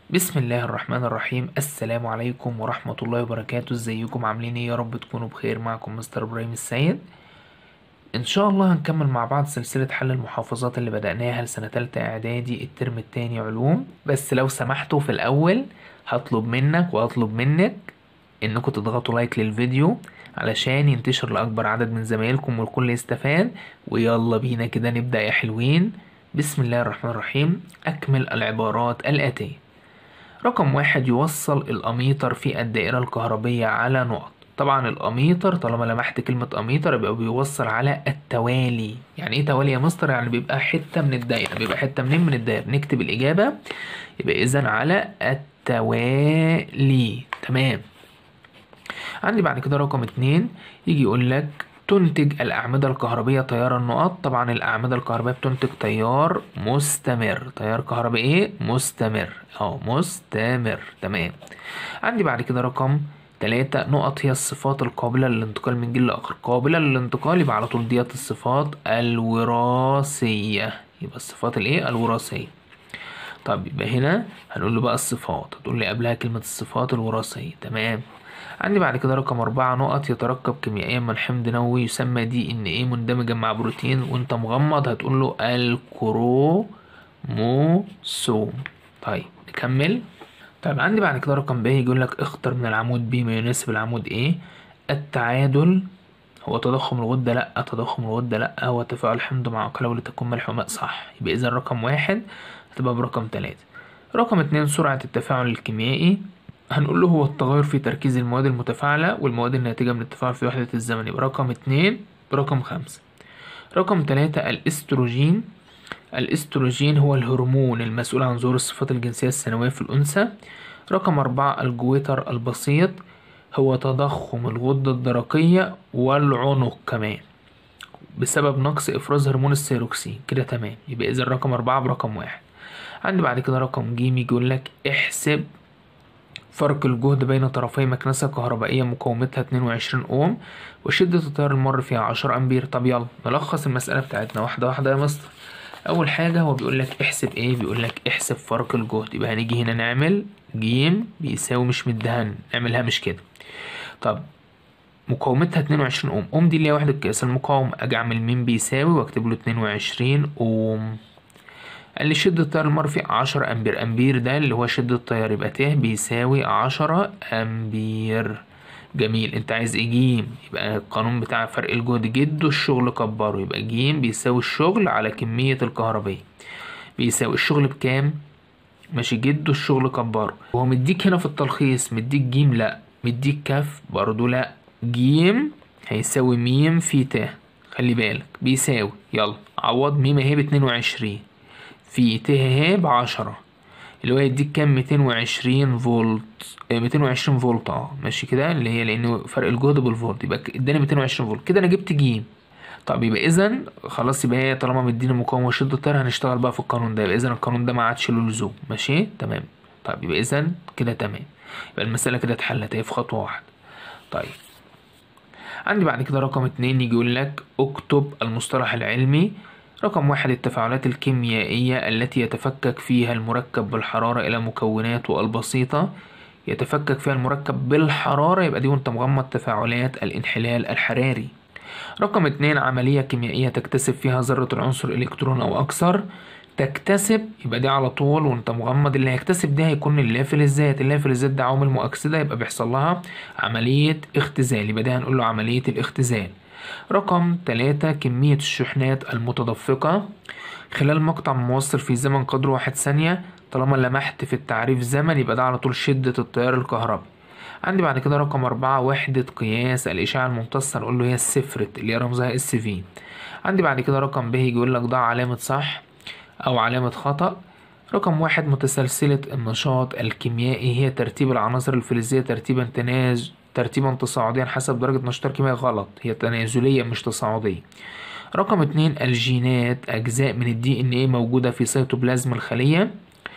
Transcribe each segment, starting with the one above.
بسم الله الرحمن الرحيم السلام عليكم ورحمة الله وبركاته ازيكم عاملين ايه يا رب تكونوا بخير معكم مستر ابراهيم السيد ان شاء الله هنكمل مع بعض سلسلة حل المحافظات اللي بدأناها لسنة تالتة اعدادي الترم التاني علوم بس لو سمحتوا في الاول هطلب منك وهطلب منك انكم تضغطوا لايك للفيديو علشان ينتشر لأكبر عدد من زمايلكم والكل يستفاد ويلا بينا كده نبدأ يا حلوين بسم الله الرحمن الرحيم أكمل العبارات الآتية رقم واحد يوصل الأميتر في الدائرة الكهربية على نقط طبعا الأميتر طالما لمحت كلمة أميتر يبقى بيوصل على التوالي يعني ايه توالي يا مستر يعني بيبقى حتة من الدايرة بيبقى حتة منين من الدايرة نكتب الإجابة يبقى إذا على التوالي تمام عندي بعد كده رقم اتنين يجي يقول لك تنتج الأعمدة الكهربية تيار النقط طبعا الأعمدة الكهربية بتنتج تيار مستمر تيار كهربي ايه مستمر اه مستمر تمام عندي بعد كده رقم تلاتة نقط هي الصفات القابلة للانتقال من جيل لآخر قابلة للانتقال يبقى على طول ديت الصفات الوراثية يبقى الصفات الايه الوراثية طب يبقى هنا هنقول له بقى الصفات هتقول لي قبلها كلمة الصفات الوراثية تمام عندي بعد كده رقم أربعة نقط يتركب كيميائيا من حمض نووي يسمى دي إن إيه مندمجا مع بروتين وأنت مغمض هتقول له الكروموسوم طيب نكمل طيب عندي بعد كده رقم ب يقول لك اختر من العمود ب ما يناسب العمود ايه التعادل هو تضخم الغدة لأ تضخم الغدة لأ هو تفاعل الحمض مع عقلة لتكون ملح وماء صح يبقى إذا رقم واحد هتبقى برقم تلاتة رقم اتنين سرعة التفاعل الكيميائي هنقول له هو التغير في تركيز المواد المتفاعلة والمواد الناتجة من التفاعل في وحدة الزمن يبقى رقم اتنين برقم خمسة رقم تلاتة الاستروجين الاستروجين هو الهرمون المسؤول عن ظهور الصفات الجنسية الثانوية في الأنثى رقم أربعة الجويتر البسيط هو تضخم الغدة الدرقية والعنق كمان بسبب نقص إفراز هرمون الثيروكسين كده تمام يبقى إذا رقم أربعة برقم واحد عندي بعد كده رقم ج يقول لك احسب فرق الجهد بين طرفي مكنسة كهربائية مقاومتها 22 أوم وشدة التيار المر فيها 10 أمبير طب يلا نلخص المسألة بتاعتنا واحدة واحدة يا مستر أول حاجة هو بيقول لك احسب إيه بيقول لك احسب فرق الجهد يبقى هنيجي هنا نعمل ج بيساوي مش مدهن نعملها مش كده طب مقاومتها 22 أوم أوم دي اللي هي وحدة قياس المقاومة أجي أعمل مين بيساوي وأكتب له 22 أوم قال لي شدة التيار المر فيه عشرة أمبير أمبير ده اللي هو شدة التيار يبقى ت بيساوي عشرة أمبير جميل انت عايز ايه جيم يبقى القانون بتاع فرق الجهد جده الشغل كبره يبقى جيم بيساوي الشغل على كمية الكهربية بيساوي الشغل بكام ماشي جده الشغل كبره هو مديك هنا في التلخيص مديك جيم لا مديك كف برضو لا جيم هيساوي ميم في ت خلي بالك بيساوي يلا عوض ميم اهي باتنين وعشرين في ت ه بعشرة اللي هو يديك كام ميتين وعشرين فولت ميتين وعشرين فولت اه ماشي كده اللي هي لأن فرق الجهد بالفولت يبقى اداني ميتين وعشرين فولت كده أنا جبت جيم طب يبقى إذا خلاص يبقى هي طالما مديني مقاومة وشدة التيار هنشتغل بقى في القانون ده يبقى إذا القانون ده ما عادش له لزوم ماشي تمام طيب يبقى إذا كده تمام يبقى المسألة كده اتحلت هي في خطوة واحدة طيب عندي بعد كده رقم اتنين يجي يقول لك اكتب المصطلح العلمي رقم واحد التفاعلات الكيميائية التي يتفكك فيها المركب بالحرارة إلى مكوناته البسيطة يتفكك فيها المركب بالحرارة يبقى دي وانت مغمض تفاعلات الانحلال الحراري رقم اتنين عملية كيميائية تكتسب فيها ذرة العنصر إلكترون أو أكثر تكتسب يبقى دي على طول وانت مغمض اللي هيكتسب ده هيكون اللافلزات اللافلزات ده عوامل مؤكسدة يبقى بيحصل لها عملية اختزال يبقى ده هنقول له عملية الاختزال رقم تلاتة كمية الشحنات المتدفقة خلال مقطع موصل في زمن قدره واحد ثانية طالما لمحت في التعريف زمن يبقى ده على طول شدة التيار الكهربي عندي بعد كده رقم أربعة وحدة قياس الإشعة الممتصة نقول له هي السفرت اللي هي رمزها اس في عندي بعد كده رقم ب يقول لك ضع علامة صح أو علامة خطأ رقم واحد متسلسلة النشاط الكيميائي هي ترتيب العناصر الفلزية ترتيبا تناز ترتيبا تصاعديا حسب درجة نشاط الكيميائي غلط هي تنازلية مش تصاعدية رقم اتنين الجينات أجزاء من الدي إن إيه موجودة في سيتوبلازم الخلية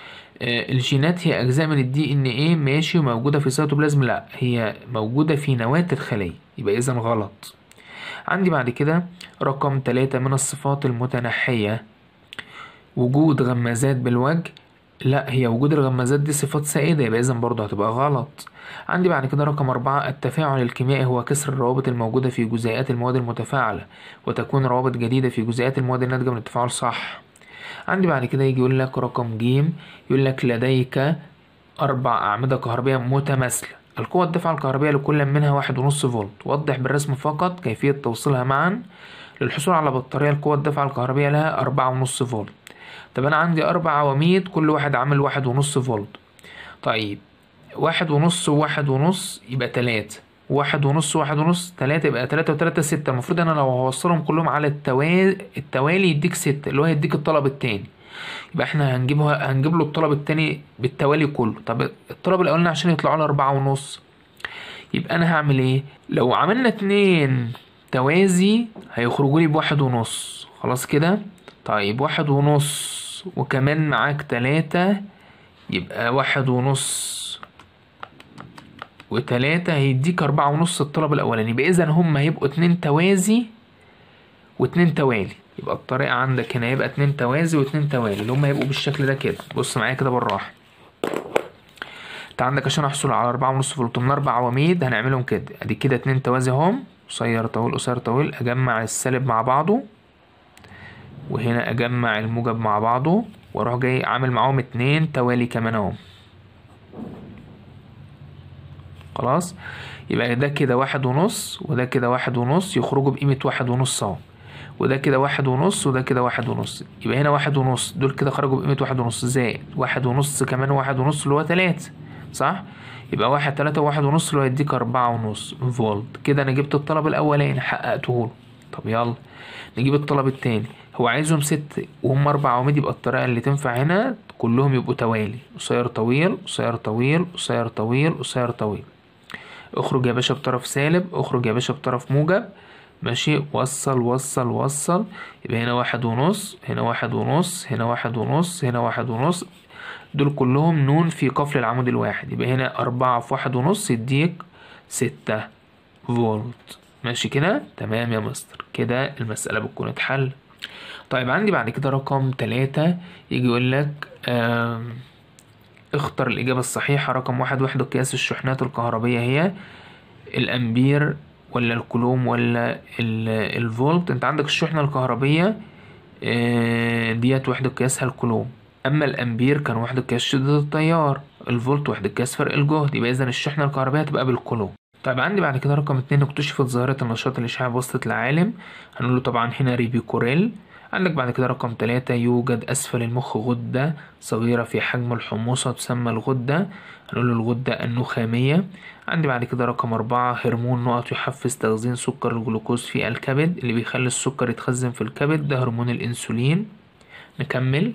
آه الجينات هي أجزاء من الدي إن إيه ماشي وموجودة في سيتوبلازم لأ هي موجودة في نواة الخلية يبقى إذا غلط عندي بعد كده رقم تلاتة من الصفات المتنحية وجود غمازات بالوجه لا هي وجود الغمازات دي صفات سائدة يبقى إذا برضه هتبقى غلط عندي بعد كده رقم أربعة التفاعل الكيميائي هو كسر الروابط الموجودة في جزيئات المواد المتفاعلة وتكون روابط جديدة في جزيئات المواد الناتجة من التفاعل صح عندي بعد كده يجي يقول لك رقم جيم يقول لك لديك أربع أعمدة كهربية متماثلة القوة الدفعة الكهربية لكل منها واحد ونص فولت وضح بالرسم فقط كيفية توصيلها معا للحصول على بطارية القوة الدفعة الكهربية لها أربعة ونص فولت طب أنا عندي أربع عواميد كل واحد عامل واحد ونص فولت طيب واحد ونص وواحد ونص يبقى تلاتة واحد ونص واحد ونص تلاتة يبقى تلاتة وتلاتة ستة المفروض أنا لو هوصلهم كلهم على التوالي التوالي يديك ستة اللي هو يديك الطلب التاني يبقى احنا هنجيبها هنجيب له الطلب التاني بالتوالي كله طب الطلب الأولاني عشان يطلعوا له أربعة ونص يبقى أنا هعمل إيه؟ لو عملنا اتنين توازي هيخرجوا لي بواحد ونص خلاص كده طيب واحد ونص وكمان معاك تلاتة يبقى واحد ونص وتلاتة هيديك أربعة ونص الطلب الأولاني يبقى إذا هما هيبقوا اتنين توازي واتنين توالي يبقى الطريقة عندك هنا هيبقى اتنين توازي واتنين توالي اللي هما هيبقوا بالشكل ده كده بص معايا كده بالراحة انت عندك عشان احصل على أربعة ونص فولت من أربع عواميد هنعملهم كده ادي كده اتنين توازي اهم قصير طويل قصير طويل أجمع السالب مع بعضه وهنا أجمع الموجب مع بعضه وأروح جاي عامل معاهم اتنين توالي كمان اهم خلاص يبقى ده كده واحد ونص وده كده واحد ونص يخرجوا بقيمة واحد ونص اهو وده كده واحد ونص وده كده واحد ونص يبقى هنا واحد ونص دول كده خرجوا بقيمة واحد ونص زائد واحد ونص كمان واحد ونص اللي هو تلاتة صح؟ يبقى واحد تلاتة وواحد ونص اللي هو يديك أربعة ونص فولت كده أنا جبت الطلب الأولاني حققته له طب يلا نجيب الطلب التاني هو عايزهم ست وهم أربع عواميد يبقى الطريقة اللي تنفع هنا كلهم يبقوا توالي قصير طويل قصير طويل قصير طويل قصير طويل اخرج يا باشا بطرف سالب اخرج يا باشا بطرف موجب ماشي وصل وصل وصل يبقى هنا واحد ونص هنا واحد ونص هنا واحد ونص هنا واحد ونص دول كلهم نون في قفل العمود الواحد يبقى هنا أربعة في واحد ونص يديك ستة فولت ماشي كده تمام يا مستر كده المسألة بتكون اتحل طيب عندي بعد كده رقم تلاتة يجي يقول لك اختر الإجابة الصحيحة رقم واحد وحدة قياس الشحنات الكهربية هي الأمبير ولا الكولوم ولا الفولت انت عندك الشحنة الكهربية ديت وحدة قياسها الكولوم أما الأمبير كان وحدة قياس شدة التيار الفولت وحدة قياس فرق الجهد يبقى إذا الشحنة الكهربية هتبقى بالكولوم طيب عندي بعد كده رقم اتنين اكتشفت ظاهرة النشاط الإشعاعي بواسطة العالم هنقول له طبعا هنا ريبي كوريل عندك بعد كده رقم تلاتة يوجد أسفل المخ غدة صغيرة في حجم الحموصة تسمى الغدة هنقول له الغدة النخامية عندي بعد كده رقم أربعة هرمون نقط يحفز تخزين سكر الجلوكوز في الكبد اللي بيخلي السكر يتخزن في الكبد ده هرمون الأنسولين نكمل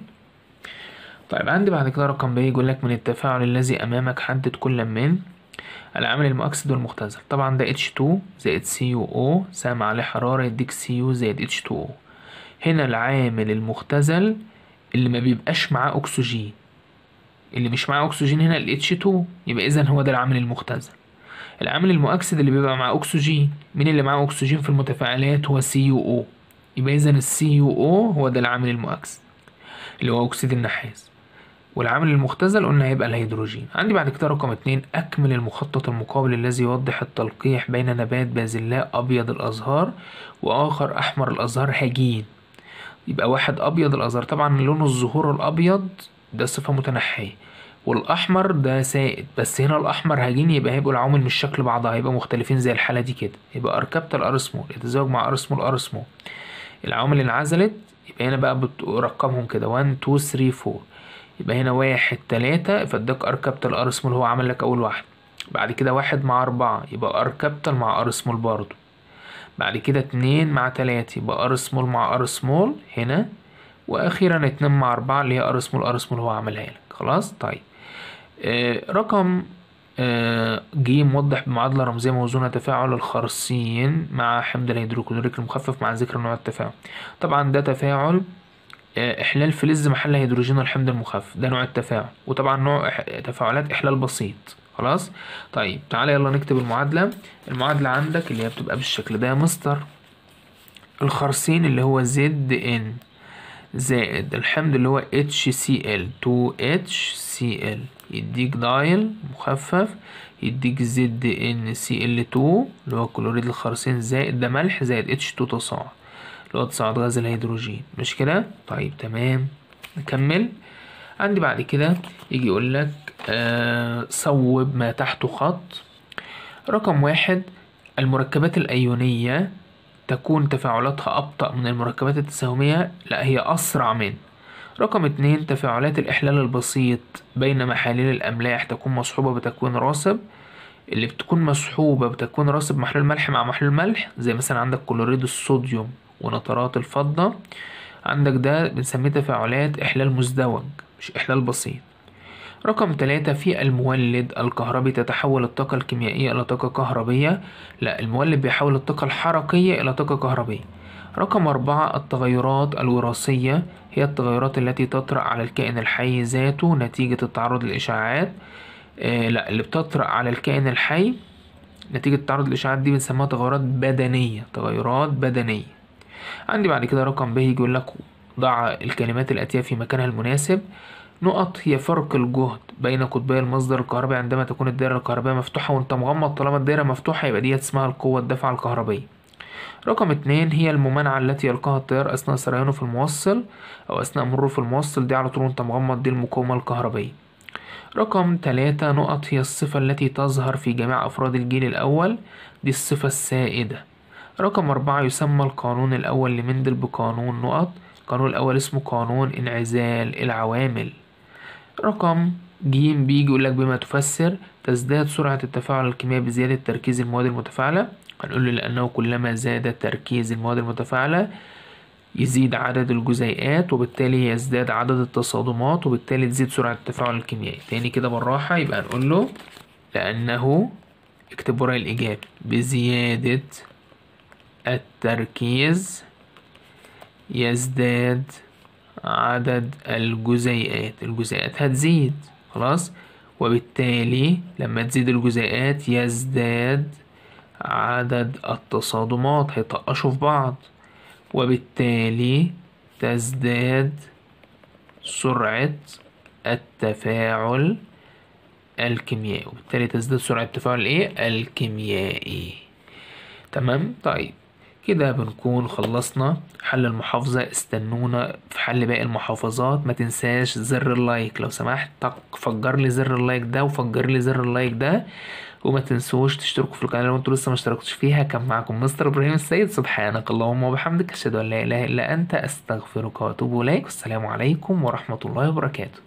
طيب عندي بعد كده رقم ب يقول لك من التفاعل الذي أمامك حدد كل من العامل المؤكسد والمختزل طبعا ده H2 زائد CuO سام عليه حرارة يديك Cu زائد H2O هنا العامل المختزل اللي ما بيبقاش معاه أكسجين اللي مش معاه أكسجين هنا ال H2 يبقى إذا هو ده العامل المختزل العامل المؤكسد اللي بيبقى معاه أكسجين مين اللي معاه أكسجين في المتفاعلات هو CuO يبقى إذا ال CuO هو ده العامل المؤكسد اللي هو أكسيد النحاس والعامل المختزل قلنا هيبقى الهيدروجين عندي بعد كده رقم اتنين أكمل المخطط المقابل الذي يوضح التلقيح بين نبات بازلاء أبيض الأزهار وآخر أحمر الأزهار هجين يبقى واحد أبيض الأزهار طبعا لون الزهور الأبيض ده صفة متنحية والأحمر ده سائد بس هنا الأحمر هجين يبقى هيبقوا العوامل مش شكل بعضها هيبقى مختلفين زي الحالة دي كده يبقى أركبت الأرسمول يتزوج مع أرسمول أرسمول العوامل اللي انعزلت يبقى هنا بقى بترقمهم كده 1 2 3 4 يبقى هنا واحد تلاتة فاداك أركبتل أرسمول هو عمل لك أول واحد بعد كده واحد مع أربعة يبقى أركبتل مع أرسمول برضو بعد كده اتنين مع تلاتة يبقى أرسمول مع أرسمول هنا وأخيرا اتنين مع أربعة اللي هي أرسمول أرسمول هو عملها لك خلاص طيب آه رقم آه جي موضح بمعادلة رمزية موزونة تفاعل الخرسين مع حمض الهيدروكلوريك المخفف مع ذكر نوع التفاعل طبعا ده تفاعل احلال فلز محل هيدروجين الحمض المخفف ده نوع التفاعل وطبعا نوع تفاعلات احلال بسيط خلاص طيب تعالى يلا نكتب المعادله المعادله عندك اللي هي بتبقى بالشكل ده يا مستر الخرسين اللي هو زد ان زائد الحمض اللي هو HCl 2HCl يديك دايل مخفف يديك زد ان سي ال 2 اللي هو كلوريد الخرسين زائد ده ملح زائد اتش 2 تصاعد اللي هو تصاعد غاز الهيدروجين مش كده طيب تمام نكمل عندي بعد كده يجي يقول لك آه صوب ما تحته خط رقم واحد المركبات الأيونية تكون تفاعلاتها أبطأ من المركبات التساهمية لا هي أسرع من رقم اتنين تفاعلات الإحلال البسيط بين محاليل الأملاح تكون مصحوبة بتكوين راسب اللي بتكون مصحوبة بتكوين راسب محلول ملح مع محلول ملح زي مثلا عندك كلوريد الصوديوم ونترات الفضة عندك ده بنسميه تفاعلات إحلال مزدوج مش إحلال بسيط رقم ثلاثة في المولد الكهربي تتحول الطاقة الكيميائية إلى طاقة كهربية لا المولد بيحول الطاقة الحركية إلى طاقة كهربية رقم أربعة التغيرات الوراثية هي التغيرات التي تطرأ على الكائن الحي ذاته نتيجة التعرض للإشعاعات آه لا اللي بتطرأ على الكائن الحي نتيجة التعرض للإشعاعات دي بنسميها تغيرات بدنية تغيرات بدنية عندي بعد كده رقم ب يقول لك ضع الكلمات الآتية في مكانها المناسب نقط هي فرق الجهد بين قطبي المصدر الكهربي عندما تكون الدائرة الكهربائية مفتوحة وانت مغمض طالما الدائرة مفتوحة يبقى ديت اسمها القوة الدافعة الكهربية رقم اتنين هي الممانعة التي يلقاها التيار أثناء سريانه في الموصل أو أثناء مروره في الموصل دي على طول وانت مغمض دي المقاومة الكهربية رقم تلاتة نقط هي الصفة التي تظهر في جميع أفراد الجيل الأول دي الصفة السائدة رقم أربعة يسمى القانون الأول لمندل بقانون نقط القانون الأول اسمه قانون انعزال العوامل رقم ج بيجي يقول لك بما تفسر تزداد سرعة التفاعل الكيميائي بزيادة تركيز المواد المتفاعلة هنقول له لأنه كلما زاد تركيز المواد المتفاعلة يزيد عدد الجزيئات وبالتالي يزداد عدد التصادمات وبالتالي تزيد سرعة التفاعل الكيميائي تاني كده بالراحة يبقى نقول له لأنه اكتب ورايا الإجابة بزيادة التركيز يزداد عدد الجزيئات الجزيئات هتزيد خلاص وبالتالي لما تزيد الجزيئات يزداد عدد التصادمات هيطقشوا في بعض وبالتالي تزداد سرعة التفاعل الكيميائي وبالتالي تزداد سرعة التفاعل ايه الكيميائي تمام طيب كده بنكون خلصنا حل المحافظة استنونا في حل باقي المحافظات ما تنساش زر اللايك لو سمحت فجر لي زر اللايك ده وفجر لي زر اللايك ده وما تنسوش تشتركوا في القناة لو انتوا لسه ما اشتركتوش فيها كان معاكم مستر ابراهيم السيد سبحانك اللهم وبحمدك اشهد ان لا اله الا انت استغفرك واتوب اليك والسلام عليكم ورحمة الله وبركاته